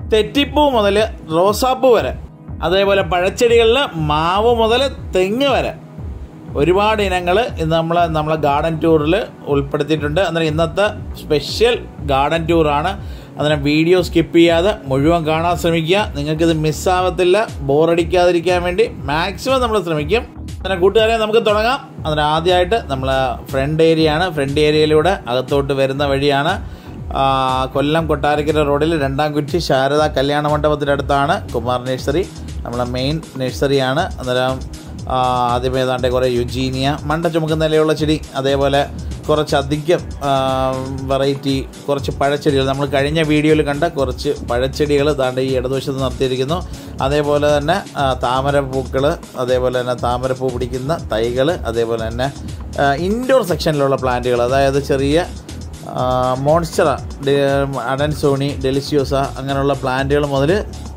തെറ്റിപ്പൂ മുതൽ റോസാപ്പൂ വരെ അതേപോലെ പഴച്ചെടികളിൽ മാവ് മുതൽ തെങ്ങ് വരെ ഒരുപാട് ഇനങ്ങൾ ഇന്ന് നമ്മൾ നമ്മളെ ഗാർഡൻ ടൂറിൽ ഉൾപ്പെടുത്തിയിട്ടുണ്ട് അന്നേരം ഇന്നത്തെ സ്പെഷ്യൽ ഗാർഡൻ ടൂറാണ് അന്നേരം വീഡിയോ സ്കിപ്പ് ചെയ്യാതെ മുഴുവൻ കാണാൻ ശ്രമിക്കുക നിങ്ങൾക്കിത് മിസ്സാവത്തില്ല ബോറടിക്കാതിരിക്കാൻ വേണ്ടി മാക്സിമം നമ്മൾ ശ്രമിക്കും അന്നേരം കൂട്ടുകാരെ നമുക്ക് തുടങ്ങാം അന്നേരം ആദ്യമായിട്ട് നമ്മൾ ഫ്രണ്ട് ഏരിയ ആണ് ഫ്രണ്ട് ഏരിയയിലൂടെ അകത്തോട്ട് വരുന്ന വഴിയാണ് ആ, കൊല്ലം കൊട്ടാരക്കര റോഡിൽ രണ്ടാം കുറ്റി ശാരദ കല്യാണ മണ്ഡപത്തിൻ്റെ അടുത്താണ് കുമാർ നഴ്സറി നമ്മളെ മെയിൻ നഴ്സറിയാണ് അന്നേരം ആ, ആദ്യമേ ഏതാണ്ട് കുറേ യുജീനിയ മണ്ട ചുമക്കുന്ന നിലയുള്ള ചെടി അതേപോലെ കുറച്ചധികം വെറൈറ്റി കുറച്ച് പഴച്ചെടികൾ നമ്മൾ കഴിഞ്ഞ വീഡിയോയിൽ കണ്ട കുറച്ച് പഴച്ചെടികൾ ദാണ്ട് ഈ ഇടതുവശത്ത് നിർത്തിയിരിക്കുന്നു അതേപോലെ തന്നെ ആ, താമരപ്പൂക്കൾ അതേപോലെ തന്നെ താമരപ്പൂ പിടിക്കുന്ന തൈകൾ അതേപോലെ തന്നെ ഇൻഡോർ സെക്ഷനിലുള്ള പ്ലാന്റുകൾ അതായത് ചെറിയ മോൺസ്റ്ററ അഡൻസോണി ഡെലിഷ്യോസ അങ്ങനെയുള്ള പ്ലാന്റുകൾ മുതൽ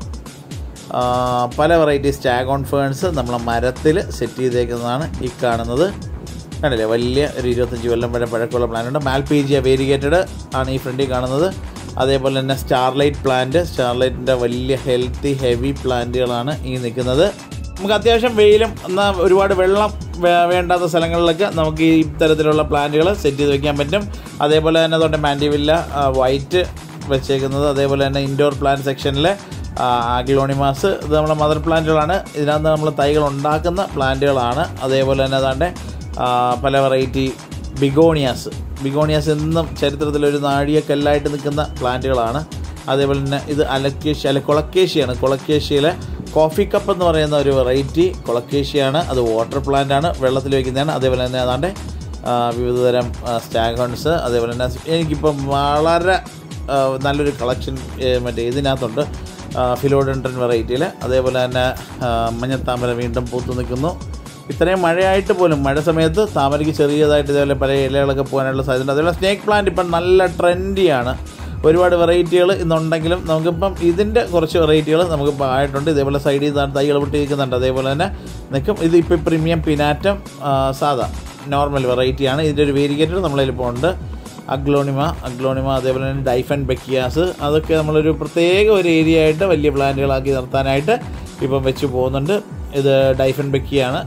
ആ, പല വെറൈറ്റി സ്റ്റാഗോൺ ഫേൺസ് നമ്മളെ മരത്തിൽ സെറ്റ് ചെയ്തേക്കുന്നതാണ് ഈ കാണുന്നത് കണ്ടില്ലേ വലിയ ഒരു ഇരുപത്തഞ്ച് കൊല്ലം വരെ പഴക്കമുള്ള പ്ലാന്റ് ഉണ്ട് മാൽപീജിയ വേരിഗേറ്റഡ് ആണ് ഈ ഫ്രണ്ടിൽ കാണുന്നത് അതേപോലെ തന്നെ സ്റ്റാർലൈറ്റ് പ്ലാന്റ് സ്റ്റാർലൈറ്റിൻ്റെ വലിയ ഹെൽത്തി ഹെവി പ്ലാന്റുകളാണ് ഈ നിൽക്കുന്നത് നമുക്ക് അത്യാവശ്യം വെയിലും എന്നാൽ ഒരുപാട് വെള്ളം വേ- വേണ്ടാത്ത സ്ഥലങ്ങളിലൊക്കെ നമുക്ക് ഈ തരത്തിലുള്ള പ്ലാന്റുകൾ സെറ്റ് ചെയ്ത് വെക്കാൻ പറ്റും അതേപോലെ തന്നെ തൊട്ട് മാൻഡിവില്ല വൈറ്റ് വെച്ചേക്കുന്നത് അതേപോലെ തന്നെ ഇൻഡോർ പ്ലാന്റ് സെക്ഷനിൽ ആഗ്ലോണിമാസ് ഇത് നമ്മളെ മദർ പ്ലാന്റുകളാണ് ഇതിനകത്ത് നമ്മൾ തൈകൾ ഉണ്ടാക്കുന്ന പ്ലാന്റുകളാണ് അതേപോലെ തന്നെ അതാണ്ട് പല വെറൈറ്റി ബിഗോണിയാസ് ബിഗോണിയാസ് എന്നും ചരിത്രത്തിലൊരു നാഴികക്കല്ലായിട്ട് നിൽക്കുന്ന പ്ലാന്റുകളാണ് അതേപോലെ തന്നെ ഇത് അലക്കേഷ്യ അല്ല കൊളക്കേഷ്യയാണ് കൊളക്കേഷ്യയിലെ കോഫി കപ്പ് എന്ന് പറയുന്ന ഒരു വെറൈറ്റി കൊളക്കേഷ്യയാണ് അത് വാട്ടർ പ്ലാന്റ് ആണ് വെള്ളത്തിൽ വയ്ക്കുന്നതാണ് അതേപോലെ തന്നെ അതാണ്ട് ആ, വിവിധതരം സ്റ്റാഗോൺസ് അതേപോലെ തന്നെ എനിക്കിപ്പം വളരെ ആ, നല്ലൊരു കളക്ഷൻ മറ്റേ ഇതിനകത്തുണ്ട് ഫിലോഡൻട്രൻ വെറൈറ്റിയിൽ അതേപോലെ തന്നെ ആ, മഞ്ഞത്താമര വീണ്ടും പൂത്തു നിൽക്കുന്നു ഇത്രയും മഴയായിട്ട് പോലും മഴ സമയത്ത് താമരയ്ക്ക് ചെറിയതായിട്ട് ഇതേപോലെ പല ഇലകളൊക്കെ പോകാനുള്ള സാധ്യത അതേപോലെ സ്നേക്ക് പ്ലാന്റ് ഇപ്പം നല്ല ട്രെൻഡിയാണ് ഒരുപാട് വെറൈറ്റികൾ ഇന്നുണ്ടെങ്കിലും നമുക്കിപ്പം ഇതിൻ്റെ കുറച്ച് വെറൈറ്റികൾ നമുക്കിപ്പോൾ ആയിട്ടുണ്ട് ഇതേപോലെ സൈഡിൽ നിന്ന് തൈകൾ പൊട്ടിയിരിക്കുന്നുണ്ട് അതേപോലെ തന്നെ നിൽക്കും ഇത് ഇപ്പോൾ പ്രീമിയം പിനാറ്റം ആ, സാധാ നോർമൽ വെറൈറ്റിയാണ് ഇതിൻ്റെ ഒരു വേരിഗേറ്റഡ് നമ്മളതിലിപ്പോൾ ഉണ്ട് അഗ്ലോണിമ അഗ്ലോണിമ അതേപോലെ തന്നെ ഡൈഫൻ ബെക്കിയാസ് അതൊക്കെ നമ്മളൊരു പ്രത്യേക ഒരു ഏരിയ ആയിട്ട് വലിയ പ്ലാന്റുകളാക്കി നിർത്താനായിട്ട് ഇപ്പം വെച്ച് പോകുന്നുണ്ട് ഇത് ഡൈഫൻ ബെക്കിയാണ്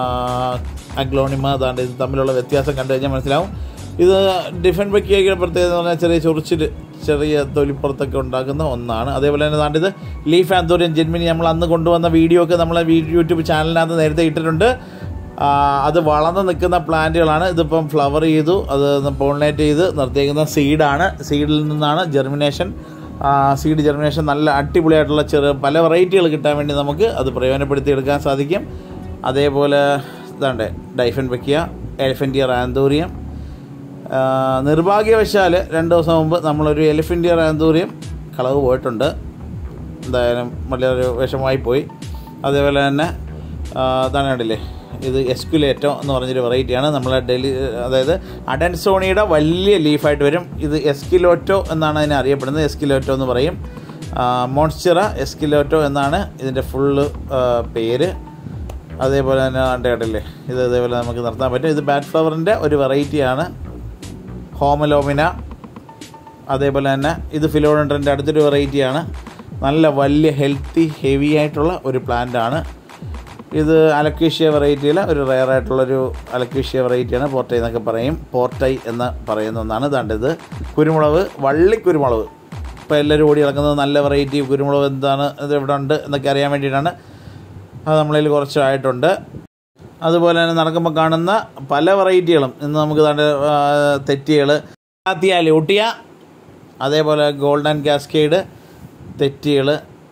അഗ്ലോണിമ അതാണ്ട് ഇത് തമ്മിലുള്ള വ്യത്യാസം കണ്ടു കഴിഞ്ഞാൽ മനസ്സിലാവും ഇത് ഡിഫൻ ബെക്കിയൊക്കെ പ്രത്യേകത എന്ന് പറഞ്ഞാൽ ചെറിയ ചൊറിച്ചിൽ ചെറിയ തൊലിപ്പുറത്തൊക്കെ ഉണ്ടാക്കുന്ന ഒന്നാണ് അതേപോലെ തന്നെ ദാണ്ട് ഇത് ലീഫ് ആന്തോറിയൻ ജെന്മിനി നമ്മൾ അന്ന് കൊണ്ടുവന്ന വീഡിയോ ഒക്കെ നമ്മളെ യൂട്യൂബ് ചാനലിനകത്ത് നേരത്തെ ഇട്ടിട്ടുണ്ട് ആ, അത് വളർന്ന് നിൽക്കുന്ന പ്ലാന്റുകളാണ് ഇതിപ്പം ഫ്ലവർ ചെയ്തു അത് പോളിനേറ്റ് ചെയ്ത് നിർത്തിയേക്കുന്ന സീഡാണ് സീഡിൽ നിന്നാണ് ജെർമിനേഷൻ സീഡ് ജെർമിനേഷൻ നല്ല അടിപൊളിയായിട്ടുള്ള ചെറു പല വെറൈറ്റികൾ കിട്ടാൻ വേണ്ടി നമുക്ക് അത് പ്രയോജനപ്പെടുത്തി എടുക്കാൻ സാധിക്കും അതേപോലെ ഇതാണ്ട് ഡൈഫൻ വെക്കിയ എലിഫൻറ്റിയർ ആന്തോറിയം ആ, നിർഭാഗ്യവശാൽ രണ്ട് ദിവസം മുമ്പ് നമ്മളൊരു എലിഫൻറ്റിയർ ആന്തോറിയം കളവ് പോയിട്ടുണ്ട് എന്തായാലും വളരെ വിഷമമായി പോയി അതേപോലെ തന്നെ ആ, ഇതാണ് കണ്ടില്ലേ ഇത് എസ്കുലേറ്റോ എന്ന് പറഞ്ഞൊരു വെറൈറ്റിയാണ് നമ്മളെ ഡെലി അതായത് അഡൻസോണിയുടെ വലിയ ലീഫായിട്ട് വരും ഇത് എസ്കിലോറ്റോ എന്നാണ് അതിനെ അറിയപ്പെടുന്നത് എസ്കിലോറ്റോ എന്ന് പറയും മോൺസ്റ്റിറ എസ്കിലോറ്റോ എന്നാണ് ഇതിൻ്റെ ഫുള്ള് പേര് അതേപോലെ തന്നെ കണ്ടേ കണ്ടില്ലേ ഇത് ഇതേപോലെ നമുക്ക് നിർത്താൻ പറ്റും ഇത് ബാറ്റ് ഫ്ലവറിൻ്റെ ഒരു വെറൈറ്റിയാണ് ഹോമലോമിന അതേപോലെ തന്നെ ഇത് ഫിലോഡൻഡ്രൻ്റെ അടുത്തൊരു വെറൈറ്റിയാണ് നല്ല വലിയ ഹെൽത്തി ഹെവി ആയിട്ടുള്ള ഒരു പ്ലാന്റ് ആണ് ഇത് അലക്വേഷ്യ വെറൈറ്റിയിലെ ഒരു റെയർ ആയിട്ടുള്ളൊരു അലക്വേഷ്യ വെറൈറ്റിയാണ് പോർട്ടൈ എന്നൊക്കെ പറയും പോർട്ടൈ എന്ന് പറയുന്ന ഒന്നാണ് ഇതാണ്ട് ഇത് കുരുമുളക് വള്ളി കുരുമുളക് ഇപ്പോൾ എല്ലാവരും ഓടി നടക്കുന്നത് നല്ല വെറൈറ്റി കുരുമുളക് എന്താണ് ഇത് എവിടെ ഉണ്ട് എന്നൊക്കെ അറിയാൻ വേണ്ടിയിട്ടാണ് അത് നമ്മളിൽ കുറച്ചായിട്ടുണ്ട് അതുപോലെ തന്നെ നടക്കുമ്പോൾ കാണുന്ന പല വെറൈറ്റികളും ഇന്ന് നമുക്ക് താണ്ട് തെറ്റികൾ ആത്തിയാൽ ഊട്ടിയ അതേപോലെ ഗോൾഡൻ കാസ്കേഡ് തെറ്റികൾ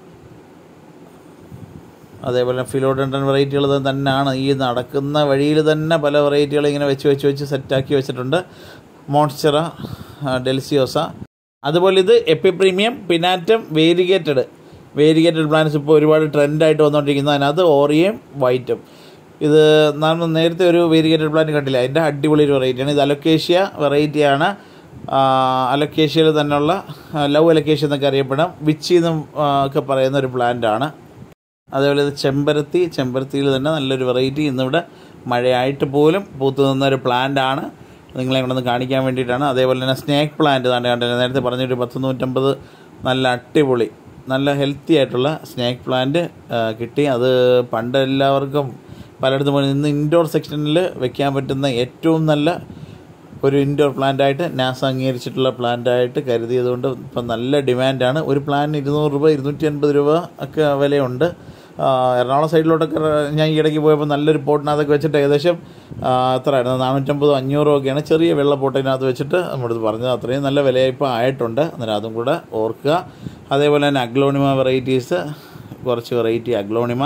അതേപോലെ ഫിലോഡൻഡൻ വെറൈറ്റികൾ തന്നെയാണ് ഈ നടക്കുന്ന വഴിയിൽ തന്നെ പല വെറൈറ്റികൾ ഇങ്ങനെ വെച്ച് വെച്ച് വെച്ച് സെറ്റാക്കി വെച്ചിട്ടുണ്ട് മോൺസ്റ്ററ ഡെൽസിയോസ അതുപോലെ ഇത് epipremnum pinnatum variegated variegated plants ഇപ്പോൾ ഒരുപാട് ട്രെൻഡായിട്ട് വന്നുകൊണ്ടിരിക്കുന്നത് അതിനകത്ത് ഓറിയയും വൈറ്റും ഇത് നമ്മൾ നേരത്തെ ഒരു വേരിഗേറ്റഡ് പ്ലാന്റ് കണ്ടില്ല അതിൻ്റെ അടിപൊളി ഒരു വെറൈറ്റിയാണ് ഇത് അലൊക്കേഷ്യ വെറൈറ്റിയാണ് അലൊക്കേഷ്യയിൽ തന്നെയുള്ള ലവ് അലൊക്കേഷ്യ എന്നൊക്കെ അറിയപ്പെടാം വിച്ചി എന്നും ആ, ഒക്കെ പറയുന്ന ഒരു പ്ലാന്റാണ് അതേപോലെ ഇത് ചെമ്പരത്തി ചെമ്പരത്തിയിൽ തന്നെ നല്ലൊരു വെറൈറ്റി ഇന്നിവിടെ മഴയായിട്ട് പോലും പൂത്തു നിന്ന ഒരു പ്ലാന്റ് ആണ് നിങ്ങളെ കൊണ്ടൊന്ന് കാണിക്കാൻ വേണ്ടിയിട്ടാണ് അതേപോലെ തന്നെ സ്നേക്ക് പ്ലാന്റ് താണ്ട് കണ്ടില്ല നേരത്തെ പറഞ്ഞൊരു പത്ത് നൂറ്റമ്പത് നല്ല അടിപൊളി നല്ല ഹെൽത്തി ആയിട്ടുള്ള സ്നേക്ക് പ്ലാന്റ് കിട്ടി അത് പണ്ട് എല്ലാവർക്കും പലയിടത്തും പോയി ഇന്ന് ഇൻഡോർ സെക്ഷനിൽ വെക്കാൻ പറ്റുന്ന ഏറ്റവും നല്ല ഒരു ഇൻഡോർ പ്ലാന്റായിട്ട് നാസ അംഗീകരിച്ചിട്ടുള്ള പ്ലാന്റായിട്ട് കരുതിയതുകൊണ്ട് ഇപ്പം നല്ല ഡിമാൻഡാണ് ഒരു പ്ലാന്റിന് ഇരുന്നൂറ് രൂപ ഇരുന്നൂറ്റി അൻപത് രൂപ ഒക്കെ വിലയുണ്ട് ആ, എറണാകുളം സൈഡിലോട്ടൊക്കെ ഞാൻ ഈ ഇടയ്ക്ക് പോയപ്പോൾ നല്ലൊരു പോട്ടിനകത്തൊക്കെ വെച്ചിട്ട് ഏകദേശം ആ, എത്രയായിരുന്നു നാനൂറ്റമ്പതോ അഞ്ഞൂറോ ഒക്കെയാണ് ചെറിയ വെള്ള പോട്ടിനകത്ത് വെച്ചിട്ട് നമ്മുടെ പറഞ്ഞത് അത്രയും നല്ല വിലയിപ്പോൾ ആയിട്ടുണ്ട് അന്നേരം അതും കൂടെ ഓർക്കുക അതേപോലെ തന്നെ അഗ്ലോണിമ വെറൈറ്റീസ് കുറച്ച് variety aglaonema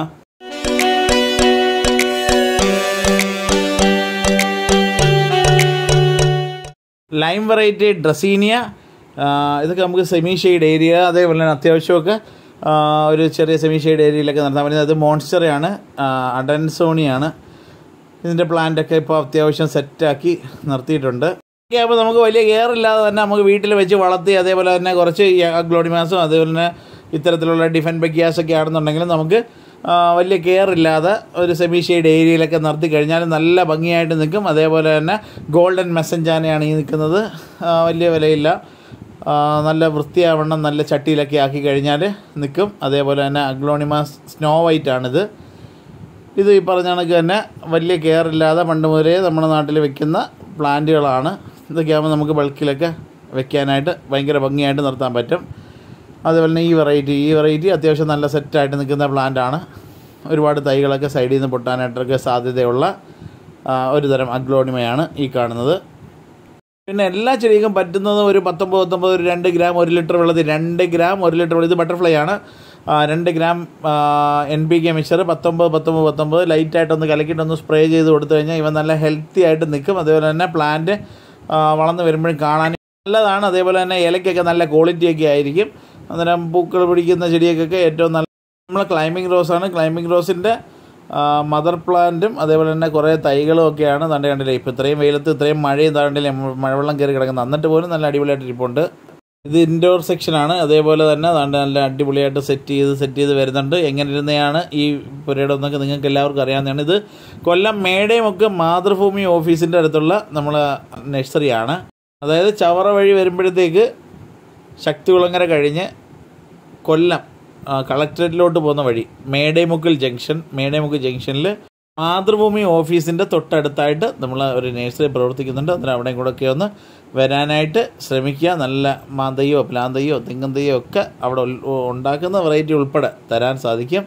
lime variety dracaena ആ, ഇതൊക്കെ നമുക്ക് സെമി ഷെയ്ഡ് ഏരിയ അതേപോലെ തന്നെ അത്യാവശ്യമൊക്കെ ആ, ഒരു ചെറിയ സെമി ഷെയ്ഡ് ഏരിയയിലൊക്കെ നടത്താൻ പറ്റുന്നത് അത് മോൺസ്റ്ററയാണ് അഡൻസോണിയാണ് ഇതിൻ്റെ പ്ലാന്റൊക്കെ ഇപ്പോൾ അത്യാവശ്യം സെറ്റാക്കി നിർത്തിയിട്ടുണ്ട് ഒക്കെ ആകുമ്പോൾ നമുക്ക് വലിയ കെയർ ഇല്ലാതെ തന്നെ നമുക്ക് വീട്ടിൽ വെച്ച് വളർത്തി അതേപോലെ തന്നെ കുറച്ച് ഗ്ലോഡിമാസും അതേപോലെ തന്നെ ഇത്തരത്തിലുള്ള ഡിഫൻ ബഗ്യാസൊക്കെ ആണെന്നുണ്ടെങ്കിലും നമുക്ക് ആ, വലിയ കെയർ ഇല്ലാതെ ഒരു സെമി ഷെയ്ഡ് ഏരിയയിലൊക്കെ നിർത്തി കഴിഞ്ഞാൽ നല്ല ഭംഗിയായിട്ട് നിൽക്കും അതേപോലെ തന്നെ ഗോൾഡൻ മെസ്സഞ്ചാനയാണ് ഈ നിൽക്കുന്നത് ആ, വലിയ വിലയില്ല ആ, നല്ല വൃത്തിയാവണ്ണം നല്ല ചട്ടിയിലൊക്കെ ആക്കി കഴിഞ്ഞാൽ നിൽക്കും അതേപോലെ തന്നെ അഗ്ലോണിമ സ്നോ വൈറ്റ് ആണിത് ഇത് ഈ പറഞ്ഞ കണക്ക് തന്നെ വലിയ കെയർ ഇല്ലാതെ പണ്ട് മുതലേ നമ്മുടെ നാട്ടിൽ വെക്കുന്ന പ്ലാന്റുകളാണ് ഇതൊക്കെ ആകുമ്പോൾ നമുക്ക് ബൾക്കിലൊക്കെ വെക്കാനായിട്ട് ഭയങ്കര ഭംഗിയായിട്ട് നിർത്താൻ പറ്റും അതുപോലെ തന്നെ ഈ വെറൈറ്റി ഈ വെറൈറ്റി അത്യാവശ്യം നല്ല സെറ്റായിട്ട് നിൽക്കുന്ന പ്ലാന്റാണ് ഒരുപാട് തൈകളൊക്കെ സൈഡിൽ നിന്ന് പൊട്ടാനായിട്ടൊക്കെ സാധ്യതയുള്ള ആ, ഒരു തരം അഗ്ലോണിമയാണ് ഈ കാണുന്നത് പിന്നെ എല്ലാ ചെടിക്കും പറ്റുന്നത് ഒരു പത്തൊമ്പത് പത്തൊമ്പത് ഒരു രണ്ട് ഗ്രാം ഒരു ലിറ്റർ വെള്ളത്തിൽ രണ്ട് ഗ്രാം ഒരു ലിറ്റർ വെള്ളം ഇത് ബട്ടർഫ്ലൈ ആണ് ആ, രണ്ട് gram N P K mixer പത്തൊമ്പത് പത്തൊമ്പത് പത്തൊമ്പത് ലൈറ്റായിട്ടൊന്ന് കലക്കിയിട്ടൊന്ന് സ്പ്രേ ചെയ്ത് കൊടുത്തു കഴിഞ്ഞാൽ ഇവ നല്ല ഹെൽത്തി ആയിട്ട് നിൽക്കും അതേപോലെ തന്നെ പ്ലാന്റ് വളർന്ന് വരുമ്പോഴും കാണാൻ നല്ലതാണ് അതേപോലെ തന്നെ ഇലയ്ക്കൊക്കെ നല്ല ക്വാളിറ്റിയൊക്കെ ആയിരിക്കും അന്നേരം പൂക്കൾ പിടിക്കുന്ന ചെടിയൊക്കെ ഏറ്റവും നല്ല നമ്മൾ ക്ലൈമ്പിംഗ് റോസാണ് ക്ലൈമ്പിംഗ് റോസിൻ്റെ മദർ പ്ലാന്റും അതേപോലെ തന്നെ കുറേ തൈകളും ഒക്കെയാണ് തൻ്റെ കണ്ടില്ലേ ഇപ്പോൾ ഇത്രയും വെയിലത്ത് ഇത്രയും മഴയും താണ്ടില്ലേ മഴവെള്ളം കയറി കിടക്കുന്നത് എന്നിട്ട് പോലും നല്ല അടിപൊളിയായിട്ട് ഇരിപ്പുണ്ട് ഇത് ഇൻഡോർ സെക്ഷനാണ് അതേപോലെ തന്നെ ദാണ്ട് നല്ല അടിപൊളിയായിട്ട് സെറ്റ് ചെയ്ത് സെറ്റ് ചെയ്ത് വരുന്നുണ്ട് എങ്ങനെ ഇരുന്നെയാണ് ഈ പുരയുടെ എന്നൊക്കെ നിങ്ങൾക്ക് എല്ലാവർക്കും അറിയാവുന്നതാണ് ഇത് കൊല്ലം മേടയുമൊക്കെ മാതൃഭൂമി ഓഫീസിൻ്റെ അടുത്തുള്ള നമ്മളെ നഴ്സറിയാണ് അതായത് ചവറ വഴി വരുമ്പോഴത്തേക്ക് ശക്തികുളങ്ങര കഴിഞ്ഞ് കൊല്ലം ആ, കളക്ടറേറ്റിലോട്ട് പോകുന്ന വഴി മേടേമുക്കിൽ ജംഗ്ഷൻ മേടേമുക്ക് ജംഗ്ഷനിൽ മാതൃഭൂമി ഓഫീസിൻ്റെ തൊട്ടടുത്തായിട്ട് നമ്മൾ ഒരു നഴ്സറി പ്രവർത്തിക്കുന്നുണ്ട് അന്നേരം അവിടെയും കൂടെ ഒക്കെ ഒന്ന് വരാനായിട്ട് ശ്രമിക്കുക നല്ല മാന്തയ്യോ പ്ലാന്തയ്യോ തെങ്ങന്തയ്യോ ഒക്കെ അവിടെ ഉൽ- ഉണ്ടാക്കുന്ന വെറൈറ്റി ഉൾപ്പെടെ തരാൻ സാധിക്കും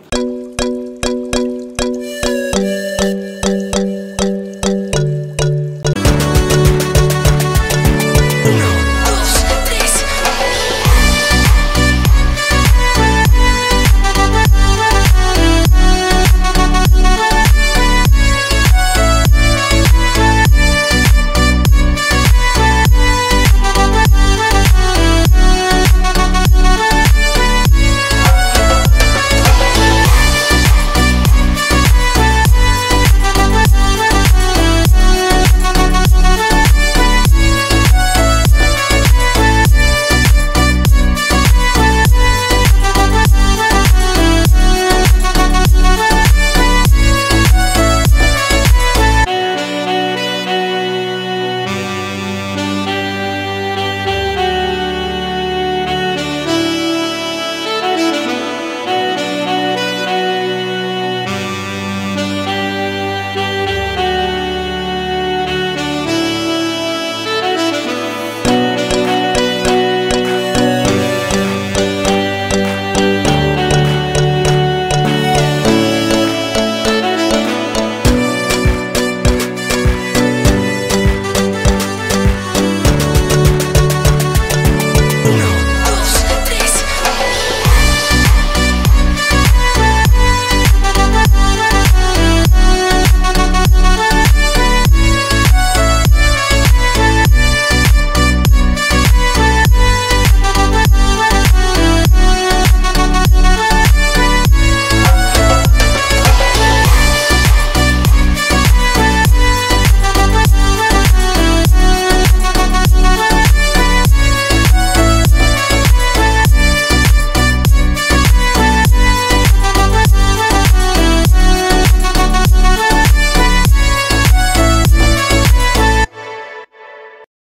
Thank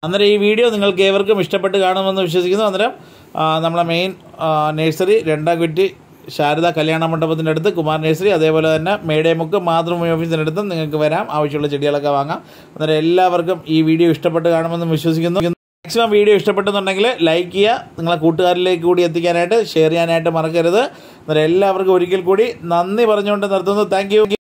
അന്നേരം ഈ വീഡിയോ നിങ്ങൾക്ക് ഏവർക്കും ഇഷ്ടപ്പെട്ട് കാണുമെന്ന് വിശ്വസിക്കുന്നു അന്നേരം ആ, നമ്മളെ മെയിൻ നഴ്സറി രണ്ടാം കുറ്റി ശാരദ കല്യാണ മണ്ഡപത്തിൻ്റെ അടുത്ത് കുമാർ നഴ്സറി അതേപോലെ തന്നെ മേടേമുക്ക് മാതൃഭൂമി ഓഫീസിൻ്റെ അടുത്തും നിങ്ങൾക്ക് വരാം ആവശ്യമുള്ള ചെടികളൊക്കെ വാങ്ങാം അന്നേരം എല്ലാവർക്കും ഈ വീഡിയോ ഇഷ്ടപ്പെട്ട് കാണുമെന്ന് വിശ്വസിക്കുന്നു മാക്സിമം വീഡിയോ ഇഷ്ടപ്പെട്ടെന്നുണ്ടെങ്കിൽ ലൈക്ക് ചെയ്യുക നിങ്ങളെ കൂട്ടുകാരിലേക്ക് കൂടി എത്തിക്കാനായിട്ട് ഷെയർ ചെയ്യാനായിട്ട് മറക്കരുത് അന്നേരം എല്ലാവർക്കും ഒരിക്കൽ കൂടി നന്ദി പറഞ്ഞുകൊണ്ട് നിർത്തുന്നു താങ്ക്